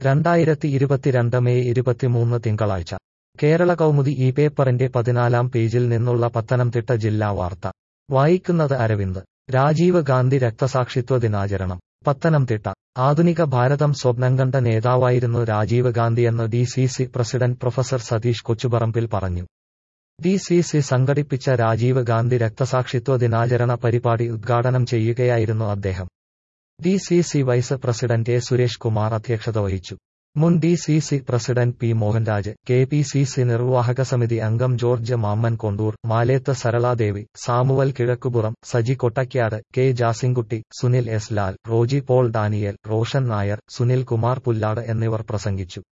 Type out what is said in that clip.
രണ്ടായിരത്തി ഇരുപത്തിരണ്ട് മെയ് ഇരുപത്തിമൂന്ന് തിങ്കളാഴ്ച കേരള കൗമുദി ഈ പേപ്പറിന്റെ പതിനാലാം പേജിൽ നിന്നുള്ള പത്തനംതിട്ട ജില്ലാ വാർത്ത വായിക്കുന്നത് അരവിന്ദ് രാജീവ് ഗാന്ധി രക്തസാക്ഷിത്വ ദിനാചരണം പത്തനംതിട്ട ആധുനിക ഭാരതം സ്വപ്നം കണ്ട നേതാവായിരുന്നു രാജീവ് ഗാന്ധിയെന്ന് D C C president professor Satish Kochuparambil പറഞ്ഞു ഡി സി സി സംഘടിപ്പിച്ച രാജീവ് ഗാന്ധി രക്തസാക്ഷിത്വ ദിനാചരണ പരിപാടി ഉദ്ഘാടനം ചെയ്യുകയായിരുന്നു അദ്ദേഹം D C C vice president A Suresh Kumar അധ്യക്ഷത വഹിച്ചു മുൻ D C C president P Mohanraj K P C C നിർവാഹക സമിതി അംഗം George Mammen Kondoor Malethu Saraladevi Samuel Kizhakkupuram Saji Kottaykkad K Jasinkutty Sunil S Lal Roji Paul Daniel Roshan Nair Sunil Kumar Pullad എന്നിവർ പ്രസംഗിച്ചു